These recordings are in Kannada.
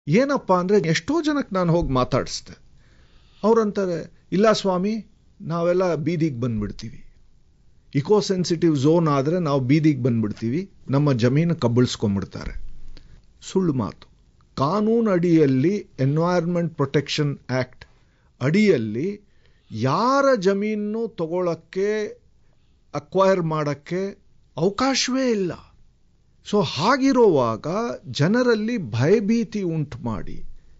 ಏನಪ್ಪ ಅಂದರೆ ಎಷ್ಟೋ ಜನಕ್ಕೆ ನಾನು ಹೋಗಿ ಮಾತಾಡಿಸ್ದೆ ಅವ್ರಂತಾರೆ ಇಲ್ಲ ಸ್ವಾಮಿ ನಾವೆಲ್ಲ ಬೀದಿಗೆ ಬಂದ್ಬಿಡ್ತೀವಿ ಇಕೋ ಸೆನ್ಸಿಟಿವ್ ಝೋನ್ ಆದರೆ ನಾವು ಬೀದಿಗೆ ಬಂದ್ಬಿಡ್ತೀವಿ ನಮ್ಮ ಜಮೀನು ಕಬ್ಬಳಿಸ್ಕೊಂಡ್ಬಿಡ್ತಾರೆ ಸುಳ್ಳು ಮಾತು ಕಾನೂನು ಅಡಿಯಲ್ಲಿ ಎನ್ವೈರ್ಮೆಂಟ್ ಪ್ರೊಟೆಕ್ಷನ್ ಆ್ಯಕ್ಟ್ ಅಡಿಯಲ್ಲಿ ಯಾರ ಜಮೀನು ತಗೊಳ್ಳೋಕ್ಕೆ ಅಕ್ವೈರ್ ಮಾಡೋಕ್ಕೆ ಅವಕಾಶವೇ ಇಲ್ಲ ಸೊ ಹಾಗಿರುವಾಗ ಜನರಲ್ಲಿ ಭಯಭೀತಿ ಉಂಟು ಮಾಡಿ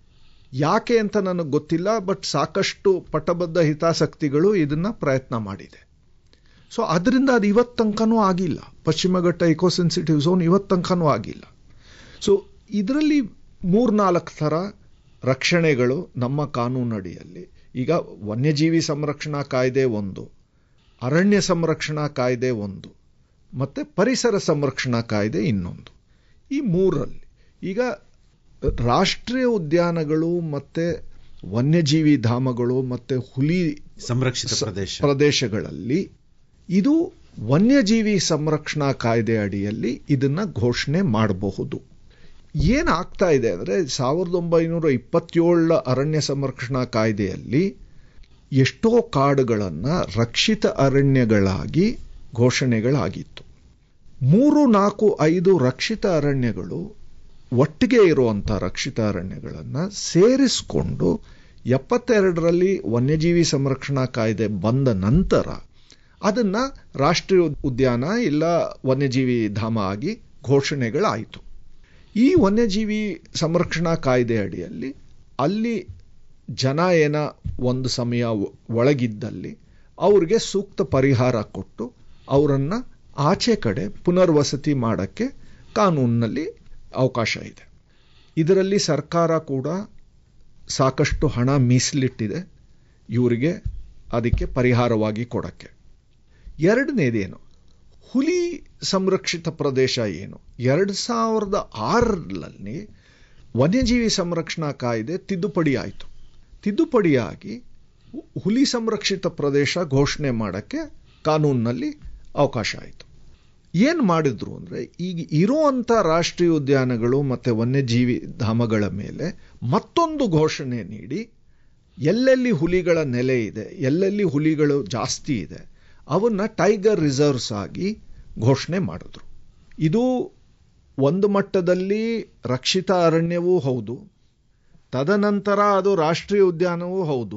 ಯಾಕೆ ಅಂತ ನನಗೆ ಗೊತ್ತಿಲ್ಲ ಬಟ್ ಸಾಕಷ್ಟು ಪಟಬದ್ಧ ಹಿತಾಸಕ್ತಿಗಳು ಇದನ್ನ ಪ್ರಯತ್ನ ಮಾಡಿದೆ ಸೊ ಅದರಿಂದ ಅದು ಇವತ್ತು ತನಕನೂ ಆಗಿಲ್ಲ ಪಶ್ಚಿಮ ಘಟ್ಟ ಇಕೋಸೆನ್ಸಿಟಿವ್ ಝೋನ್ ಇವತ್ತು ತನಕನೂ ಆಗಿಲ್ಲ ಸೊ ಇದರಲ್ಲಿ ಮೂರ್ನಾಲ್ಕು ಥರ ರಕ್ಷಣೆಗಳು ನಮ್ಮ ಕಾನೂನಡಿಯಲ್ಲಿ ಈಗ ವನ್ಯಜೀವಿ ಸಂರಕ್ಷಣಾ ಕಾಯ್ದೆ ಒಂದು ಅರಣ್ಯ ಸಂರಕ್ಷಣಾ ಕಾಯ್ದೆ ಒಂದು ಮತ್ತು ಪರಿಸರ ಸಂರಕ್ಷಣಾ ಕಾಯ್ದೆ ಇನ್ನೊಂದು ಈ ಮೂರಲ್ಲಿ ಈಗ ರಾಷ್ಟ್ರೀಯ ಉದ್ಯಾನಗಳು ಮತ್ತು ವನ್ಯಜೀವಿ ಧಾಮಗಳು ಮತ್ತು ಹುಲಿ ಸಂರಕ್ಷಿತ ಪ್ರದೇಶ ಪ್ರದೇಶಗಳಲ್ಲಿ ಇದು ವನ್ಯಜೀವಿ ಸಂರಕ್ಷಣಾ ಕಾಯ್ದೆ ಅಡಿಯಲ್ಲಿ ಇದನ್ನ ಘೋಷಣೆ ಮಾಡಬಹುದು ಏನಾಗ್ತಾ ಇದೆ ಅಂದರೆ ಸಾವಿರದ ಒಂಬೈನೂರ ಇಪ್ಪತ್ತೇಳರ ಅರಣ್ಯ ಸಂರಕ್ಷಣಾ ಕಾಯ್ದೆಯಲ್ಲಿ ಎಷ್ಟೋ ಕಾಡುಗಳನ್ನು ರಕ್ಷಿತ ಅರಣ್ಯಗಳಾಗಿ ಘೋಷಣೆಗಳಾಗಿತ್ತು ಮೂರು ನಾಲ್ಕು ಐದು ರಕ್ಷಿತ ಅರಣ್ಯಗಳು ಒಟ್ಟಿಗೆ ಇರುವಂಥ ರಕ್ಷಿತ ಅರಣ್ಯಗಳನ್ನು ಸೇರಿಸಿಕೊಂಡು ಎಪ್ಪತ್ತೆರಡರಲ್ಲಿ ವನ್ಯಜೀವಿ ಸಂರಕ್ಷಣಾ ಕಾಯ್ದೆ ಬಂದ ನಂತರ ಅದನ್ನ ರಾಷ್ಟ್ರೀಯ ಉದ್ಯಾನ ಇಲ್ಲ ವನ್ಯಜೀವಿ ಧಾಮ ಆಗಿ ಘೋಷಣೆಗಳಾಯಿತು ಈ ವನ್ಯಜೀವಿ ಸಂರಕ್ಷಣಾ ಕಾಯ್ದೆ ಅಡಿಯಲ್ಲಿ ಅಲ್ಲಿ ಜನ ಏನ ಒಂದು ಸಮಯ ಒಳಗಿದ್ದಲ್ಲಿ ಅವ್ರಿಗೆ ಸೂಕ್ತ ಪರಿಹಾರ ಕೊಟ್ಟು ಅವರನ್ನು ಆಚೆ ಕಡೆ ಪುನರ್ವಸತಿ ಮಾಡೋಕ್ಕೆ ಕಾನೂನಿನಲ್ಲಿ ಅವಕಾಶ ಇದೆ ಇದರಲ್ಲಿ ಸರ್ಕಾರ ಕೂಡ ಸಾಕಷ್ಟು ಹಣ ಮೀಸಲಿಟ್ಟಿದೆ ಇವರಿಗೆ ಅದಕ್ಕೆ ಪರಿಹಾರವಾಗಿ ಕೊಡಕ್ಕೆ ಎರಡನೇದೇನು ಹುಲಿ ಸಂರಕ್ಷಿತ ಪ್ರದೇಶ ಏನು ಎರಡು ಸಾವಿರದ ಆರರಲ್ಲಿ ವನ್ಯಜೀವಿ ಸಂರಕ್ಷಣಾ ಕಾಯ್ದೆ ತಿದ್ದುಪಡಿ ಆಯಿತು ತಿದ್ದುಪಡಿಯಾಗಿ ಹುಲಿ ಸಂರಕ್ಷಿತ ಪ್ರದೇಶ ಘೋಷಣೆ ಮಾಡೋಕ್ಕೆ ಕಾನೂನಿನಲ್ಲಿ ಅವಕಾಶ ಆಯಿತು ಏನು ಮಾಡಿದ್ರು ಅಂದರೆ ಈಗ ಇರುವಂಥ ರಾಷ್ಟ್ರೀಯ ಉದ್ಯಾನಗಳು ಮತ್ತು ವನ್ಯಜೀವಿ ಧಾಮಗಳ ಮೇಲೆ ಮತ್ತೊಂದು ಘೋಷಣೆ ನೀಡಿ ಎಲ್ಲೆಲ್ಲಿ ಹುಲಿಗಳ ನೆಲೆ ಇದೆ ಎಲ್ಲೆಲ್ಲಿ ಹುಲಿಗಳು ಜಾಸ್ತಿ ಇದೆ ಅವನ್ನ ಟೈಗರ್ ರಿಸರ್ವ್ಸ್ ಆಗಿ ಘೋಷಣೆ ಮಾಡಿದ್ರು ಇದು ಒಂದು ಮಟ್ಟದಲ್ಲಿ ರಕ್ಷಿತ ಅರಣ್ಯವೂ ಹೌದು ತದನಂತರ ಅದು ರಾಷ್ಟ್ರೀಯ ಉದ್ಯಾನವೂ ಹೌದು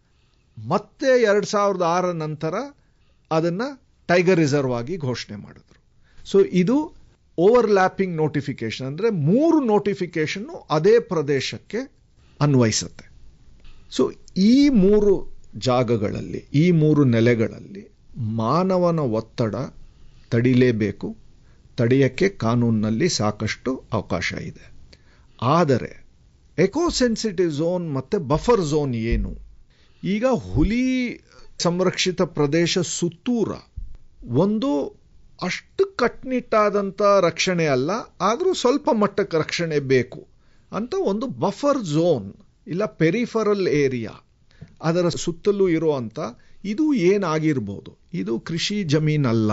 ಮತ್ತೆ ಎರಡು ಸಾವಿರದ ಆರ ನಂತರ ಅದನ್ನು ಟೈಗರ್ ರಿಸರ್ವ್ ಆಗಿ ಘೋಷಣೆ ಮಾಡಿದ್ರು ಸೊ ಇದು ಓವರ್ಲ್ಯಾಪಿಂಗ್ ನೋಟಿಫಿಕೇಶನ್ ಅಂದರೆ ಮೂರು ನೋಟಿಫಿಕೇಶನ್ನು ಅದೇ ಪ್ರದೇಶಕ್ಕೆ ಅನ್ವಯಿಸುತ್ತೆ ಸೊ ಈ ಮೂರು ಜಾಗಗಳಲ್ಲಿ ಈ ಮೂರು ನೆಲೆಗಳಲ್ಲಿ ಮಾನವನ ಒತ್ತಡ ತಡಿಲೇಬೇಕು ತಡೆಯಕ್ಕೆ ಕಾನೂನಿನಲ್ಲಿ ಸಾಕಷ್ಟು ಅವಕಾಶ ಇದೆ ಆದರೆ ಎಕೋಸೆನ್ಸಿಟಿವ್ ಝೋನ್ ಮತ್ತು ಬಫರ್ ಝೋನ್ ಏನು ಈಗ ಹುಲಿ ಸಂರಕ್ಷಿತ ಪ್ರದೇಶ ಸುತ್ತೂರ ಒಂದು ಅಷ್ಟು ಕಟ್ನಿಟ್ಟಾದಂಥ ರಕ್ಷಣೆ ಅಲ್ಲ ಆದರೂ ಸ್ವಲ್ಪ ಮಟ್ಟಕ್ಕೆ ರಕ್ಷಣೆ ಬೇಕು ಅಂತ ಒಂದು ಬಫರ್ ಝೋನ್ ಇಲ್ಲ ಪೆರಿಫರಲ್ ಏರಿಯಾ ಅದರ ಸುತ್ತಲೂ ಇರುವಂಥ ಇದು ಏನಾಗಿರ್ಬೋದು ಇದು ಕೃಷಿ ಜಮೀನಲ್ಲ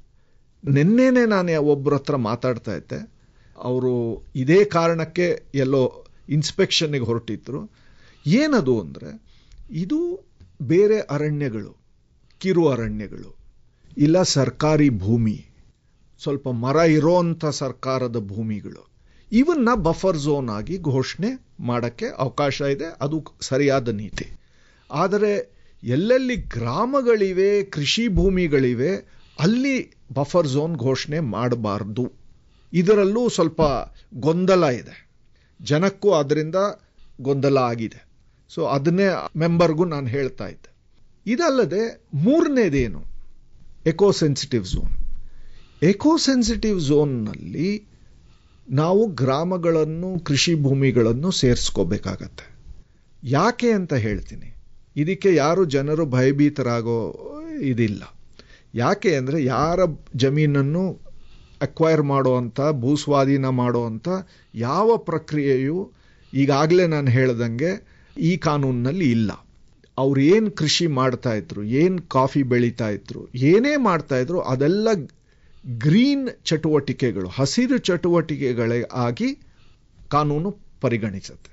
ನಿನ್ನೆನೆ ನಾನು ಒಬ್ಬರ ಹತ್ರ ಮಾತಾಡ್ತಾ ಇದ್ದೆ ಅವರು ಇದೇ ಕಾರಣಕ್ಕೆ ಎಲ್ಲೋ ಇನ್ಸ್ಪೆಕ್ಷನ್ಗೆ ಹೊರಟಿದ್ರು ಏನದು ಅಂದರೆ ಇದು ಬೇರೆ ಅರಣ್ಯಗಳು ಕಿರು ಅರಣ್ಯಗಳು ಇಲ್ಲ ಸರ್ಕಾರಿ ಭೂಮಿ ಸ್ವಲ್ಪ ಮರ ಇರೋಂಥ ಸರ್ಕಾರದ ಭೂಮಿಗಳು ಇವನ್ನ ಬಫರ್ ಝೋನ್ ಆಗಿ ಘೋಷಣೆ ಮಾಡೋಕ್ಕೆ ಅವಕಾಶ ಇದೆ ಅದು ಸರಿಯಾದ ನೀತಿ ಆದರೆ ಎಲ್ಲೆಲ್ಲಿ ಗ್ರಾಮಗಳಿವೆ ಕೃಷಿ ಭೂಮಿಗಳಿವೆ ಅಲ್ಲಿ ಬಫರ್ ಝೋನ್ ಘೋಷಣೆ ಮಾಡಬಾರ್ದು ಇದರಲ್ಲೂ ಸ್ವಲ್ಪ ಗೊಂದಲ ಇದೆ ಜನಕ್ಕೂ ಅದರಿಂದ ಗೊಂದಲ ಆಗಿದೆ ಸೊ ಅದನ್ನೇ ಮೆಂಬರ್ಗೂ ನಾನು ಹೇಳ್ತಾ ಇದ್ದೆ ಇದಲ್ಲದೆ ಮೂರನೇದೇನು ಎಕೋಸೆನ್ಸಿಟಿವ್ ಝೋನ್ ಎಕೋಸೆನ್ಸಿಟಿವ್ ಝೋನ್ನಲ್ಲಿ ನಾವು ಗ್ರಾಮಗಳನ್ನು ಕೃಷಿ ಭೂಮಿಗಳನ್ನು ಸೇರಿಸ್ಕೋಬೇಕಾಗತ್ತೆ ಯಾಕೆ ಅಂತ ಹೇಳ್ತೀನಿ ಇದಕ್ಕೆ ಯಾರು ಜನರು ಭಯಭೀತರಾಗೋ ಇದಿಲ್ಲ ಯಾಕೆ ಅಂದರೆ ಯಾರ ಜಮೀನನ್ನು ಅಕ್ವೈರ್ ಮಾಡುವಂಥ ಭೂಸ್ವಾಧೀನ ಮಾಡುವಂಥ ಯಾವ ಪ್ರಕ್ರಿಯೆಯು ಈಗಾಗಲೇ ನಾನು ಹೇಳ್ದಂಗೆ ಈ ಕಾನೂನಿನಲ್ಲಿ ಇಲ್ಲ ಅವ್ರು ಏನು ಕೃಷಿ ಮಾಡ್ತಾ ಇದ್ರು ಏನು ಕಾಫಿ ಬೆಳೀತಾ ಇದ್ರು ಏನೇ ಮಾಡ್ತಾ ಇದ್ರು ಅದೆಲ್ಲ ಗ್ರೀನ್ ಚಟುವಟಿಕೆಗಳು ಹಸಿರು ಚಟುವಟಿಕೆಗಳೇ ಆಗಿ ಕಾನೂನು ಪರಿಗಣಿಸುತ್ತೆ